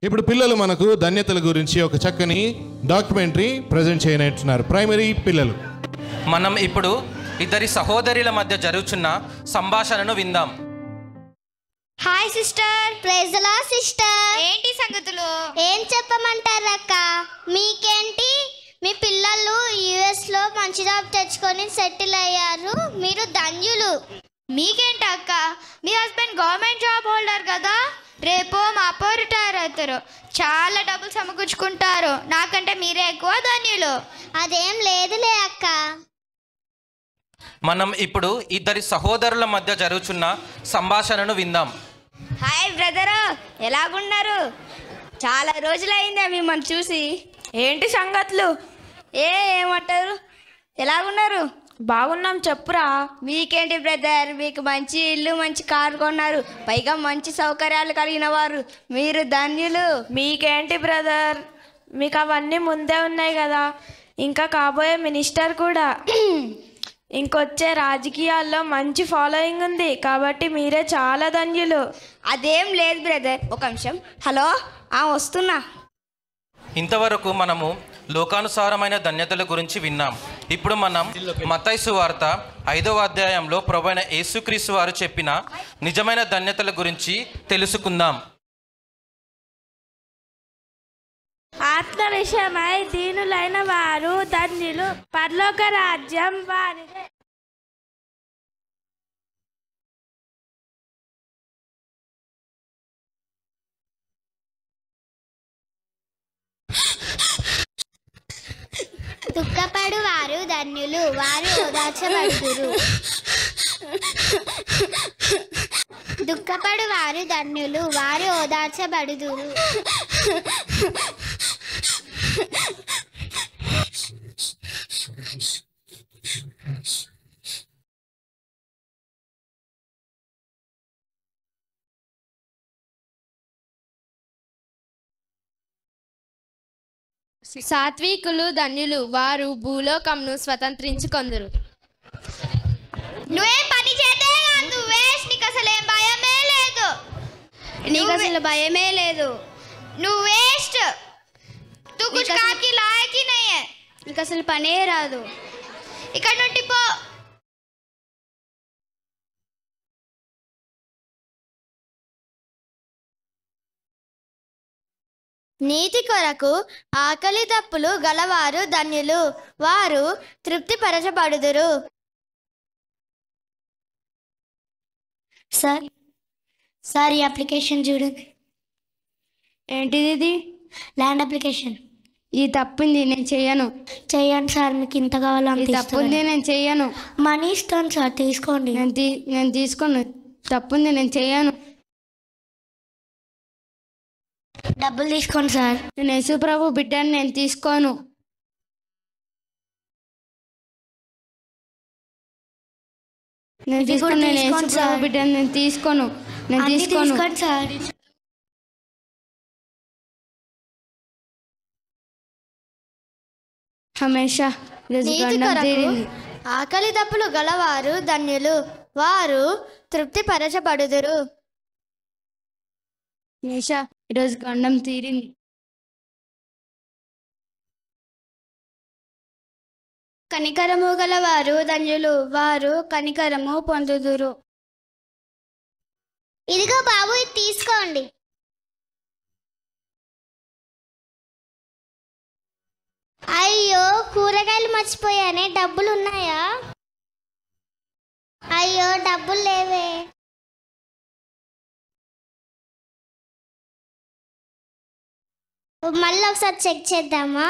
ఇప్పుడు పిల్లలు మనకు ధన్యతల గురించి ఒక చక్కని డాక్యుమెంటరీ ప్రజెంట్ చేయనంటున్నారు ప్రైమరీ పిల్లలు మనం ఇప్పుడు ఇద్దరి సహోదరుల మధ్య జరుగుతున్న సంభాషణను విందాం హాయ్ సిస్టర్ ప్రైజ్ లా సిస్టర్ ఏంటి సంగతులు ఏం చెప్పమంటారు అక్క మీకేంటి మీ పిల్లలు యుఎస్ లో మంచి జాబ్ తెచ్చుకొని సెటిల్ అయ్యారు మీరు ధన్యులు మీకేంటి అక్క మీ హస్బెండ్ గవర్నమెంట్ జాబ్ హోల్డర్ కదా రేపో మాపో రిటైర్ అవుతారు చాలా డబ్బులు సమకూర్చుకుంటారు నాకంటే మీరే ఎక్కువ ధన్యులు అదేం లేదులే అక్క మనం ఇప్పుడు ఇద్దరి సహోదరుల మధ్య జరుగుతున్న సంభాషణను విందాం హాయ్ బ్రదరు ఎలాగున్నారు చాలా రోజులైందా మిమ్మల్ని చూసి ఏంటి సంగతులు ఏ ఏమంటారు ఎలాగున్నారు బాగున్నాం చెప్పురా మీకేంటి బ్రదర్ మీకు మంచి ఇల్లు మంచి కారు కొన్నారు పైగా మంచి సౌకర్యాలు కలిగిన వారు మీరు ధన్యులు మీకేంటి బ్రదర్ మీకు అవన్నీ ముందే ఉన్నాయి కదా ఇంకా కాబోయే మినిస్టర్ కూడా ఇంకొచ్చే రాజకీయాల్లో మంచి ఫాలోయింగ్ ఉంది కాబట్టి మీరే చాలా ధన్యులు అదేం లేదు బ్రదర్ ఒక నిమిషం హలో ఆ వస్తున్నా ఇంతవరకు మనము లోకానుసారమైన ధన్యతల గురించి విన్నాం ఇప్పుడు మనం మతైసు వార్త ఐదవ అధ్యాయంలో ప్రభైన యేసుక్రీస్తు వారు చెప్పిన నిజమైన ధన్యతల గురించి తెలుసుకుందాం ఆత్మ విషయమై దీనులైన వారు ధన్యులు పరలోక రాజ్యం వారిదే దుఃఖపడు వారు ధన్యులు వారు ఓదార్చబడుదురు దుఃఖపడు వారు ధన్యులు వారు ఓదార్చబడుదురు సాత్వికులు ధన్యులు వారు భూలోకంను స్వతంత్రించుకొందురు నువ్వేం పని చేతే నువ్వే నీకు అసలు ఏం భయమే లేదు నీకు అసలు భయమే లేదు నువ్వు వేస్ట్ తూ కుछ काम की लायक ही नहीं है నీకు అసలు పనే రాదు ఇక్కడ నుండి పో నీతి కొరకు ఆకలి తప్పులు గలవారు ధన్యులు వారు తృప్తిపరచబడుదురు సార్ సార్ ఈ అప్లికేషన్ చూడండి ఏంటిది ఇది ల్యాండ్ అప్లికేషన్ ఇది తప్పింది నేను చెయ్యను చెయ్యండి సార్ మీకు ఇంత కావాలో అంత ఇది తప్పుంది ఇస్తాను. నేను చెయ్యను మనీ ఇస్తాను సార్ తీసుకోండి నేను తీ నేను తీసుకోను తప్పుంది నేను చెయ్యను డబ్బులు తీసుకోండి సార్ నేను యేసు ప్రభు బిడ్డని నేను తీసుకోను నేను ఇది కూడా తీసుకోను నేను యేసు తీసుకోండి ప్రభు సార్. బిడ్డని నేను తీసుకోను నేను అన్ని తీసుకోను తీసుకోండి సార్ హమేషా ఈరోజు నీతి గండం కొరకు తీరింది ఆకలి తప్పులు గలవారు ధన్యులు వారు తృప్తిపరచబడుదురు హమేషా ఈరోజు గండం తీరింది కనికరము గలవారు ధన్యులు వారు కనికరము పొందుదురు ఇదిగో బాబు ఇది తీసుకోండి అయ్యో కూరగాయలు మర్చిపోయానే డబ్బులు ఉన్నాయా అయ్యో డబ్బులు లేవే మళ్ళీ ఒకసారి చెక్ చేద్దామా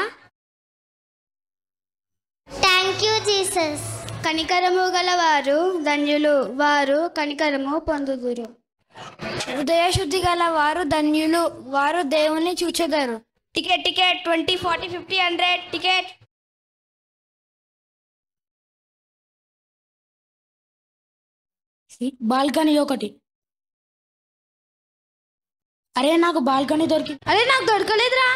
థ్యాంక్ యూ జీసస్ కనికరము గలవారు ధన్యులు వారు కనికరము పొందుదురు హృదయ శుద్ధి గల వారు ధన్యులు వారు దేవుని చూచెదరు ticket ticket twenty forty fifty hundred ticket balcony ఒకటి అరే నాకు బాల్కనీ దొరికింది అరే నాకు దొరకలేదురా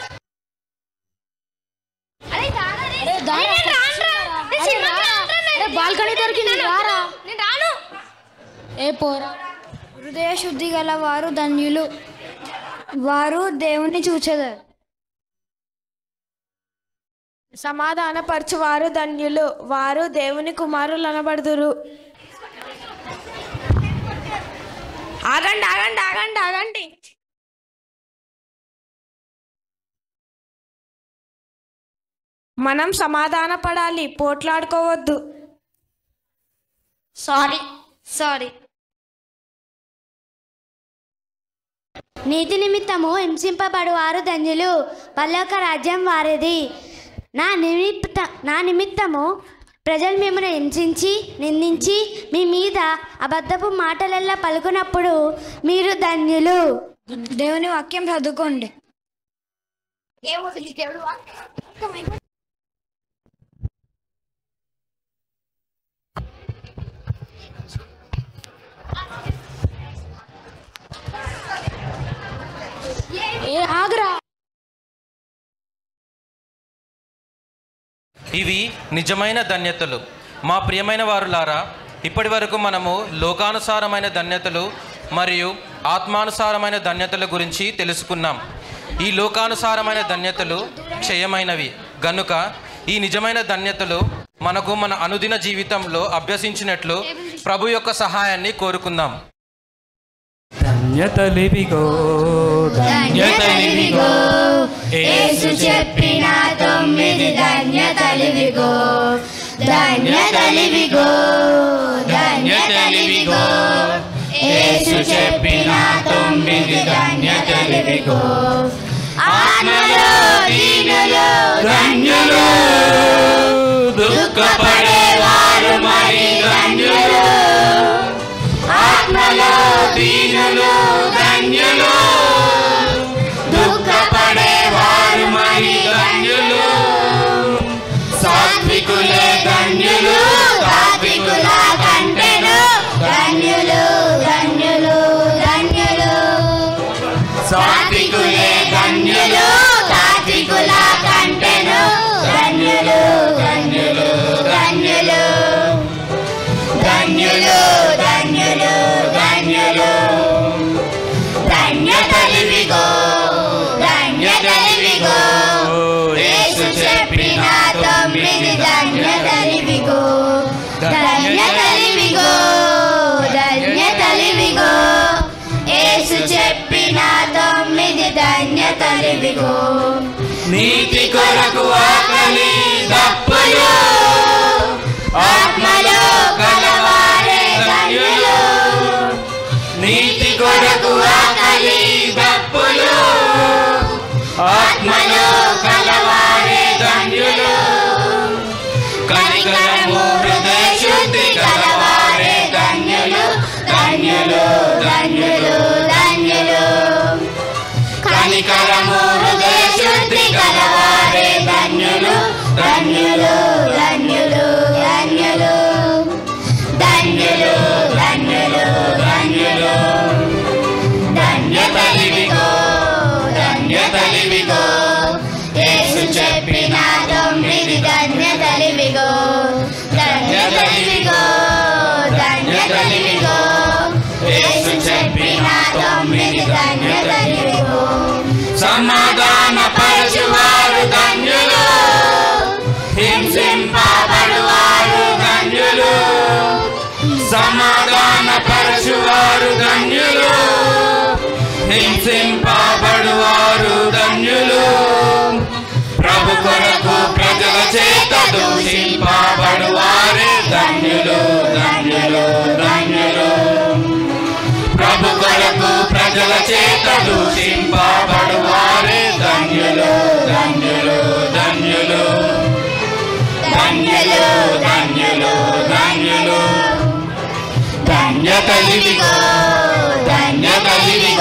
అరే దారా. అరే రారా. అరే బాల్కనీ దొరికింది రారా ఏ పోరా హృదయ శుద్ధి గల వారు ధన్యులు వారు దేవుని చూచెదరు సమాధానపరచు వారు ధన్యులు వారు దేవుని కుమారులు అనబడుదురు ఆగండి ఆగండి ఆగండి ఆగండి మనం సమాధాన పడాలి పోట్లాడుకోవద్దు సారీ సారీ నీతి నిమిత్తము హింసింపబడు వారు ధన్యులు పల్లొక రాజ్యం వారిది నా నిమిత్త నా నిమిత్తము ప్రజలు మిమ్మల్ని హింసించి నిందించి మీ మీద అబద్ధపు మాటలెల్లా పలుకున్నప్పుడు మీరు ధన్యులు దేవుని వాక్యం చదువుకోండి ఏ ఆగరా ఇవి నిజమైన ధన్యతలు మా ప్రియమైన వారులారా ఇప్పటి వరకు మనము లోకానుసారమైన ధన్యతలు మరియు ఆత్మానుసారమైన ధన్యతల గురించి తెలుసుకున్నాం ఈ లోకానుసారమైన ధన్యతలు క్షయమైనవి గనుక ఈ నిజమైన ధన్యతలు మనకు మన అనుదిన జీవితంలో అభ్యసించినట్లు ప్రభు యొక్క సహాయాన్ని కోరుకుందాం ధన్యతలివిగో ధన్యతలివిగో యేసు చెప్పిన తొమ్మిది ధన్యతలివిగో ధన్యతలివిగో ధన్యతలివిగో యేసు చెప్పిన తొమ్మిది ధన్యతలివిగో ఆత్మలో దీనులు ధన్యులు దుఃఖపడేవారు మరి ధన్యులు ఆత్మలో దీనులు ధన్యులు దుఃఖపడేవారు మరి ధన్యులు సాత్వికులే ధన్యులు సాత్వికుల కంటెను ధన్యులు ధన్యులు ధన్యులు సాత్వికులే ధన్యులు సాత్వికుల కంటెను ధన్యులు ధన్యులు ధన్యులు ధన్యులు ధన్యులు ధన్యులు ధన్యతలివిగో ధన్యతలివిగో యేసు చెప్పిన తొమ్మిది ధన్యతలివిగో ధన్యతలివిగో ధన్యతలివిగో యేసు చెప్పిన తొమ్మిది ధన్యతలివిగో నీతి కొరకు ఆకలి దప్పులు ఆత్మలో కలవారే ధన్యులు నీతి కొరకు ఆకలి దప్పులు ఆత్మలో కలవారే ధన్యులు కనికరము హృదయ శుద్ధి కలవారే ధన్యులు ధన్యులు ధన్యులు ధన్యులు కనికరము హృదయ శుద్ధి కలవారే ధన్యులు ధన్యులు ధన్యులు ధన్యులు ధన్యులు ధన్యులు ధన్యులు ధన్యతలివిగో ధన్యతలివిగో యేసు చెప్పిన తొమ్మిది ధన్యతలివిగో ధన్యతలివిగో ధన్యతలివిగో యేసు చెప్పిన తొమ్మిది ధన్యతలివిగో సమాధాన పరచువారు ధన్యులు హింసింపబడువారు ధన్యులు సమాధాన పరచువారు ధన్యులు హింసింపబడువారు ధన్యులు ప్రభు కొరకు ప్రజల చేత దూషింపబడువారే ధన్యులు ధన్యులు ధన్యులు ప్రభు కొరకు ప్రజల చేత దూషింపబడువారే ధన్యులు ధన్యులు ధన్యులు ధన్యులు ధన్యులు ధన్యులు ధన్యతలివిగో ధన్యతలివిగో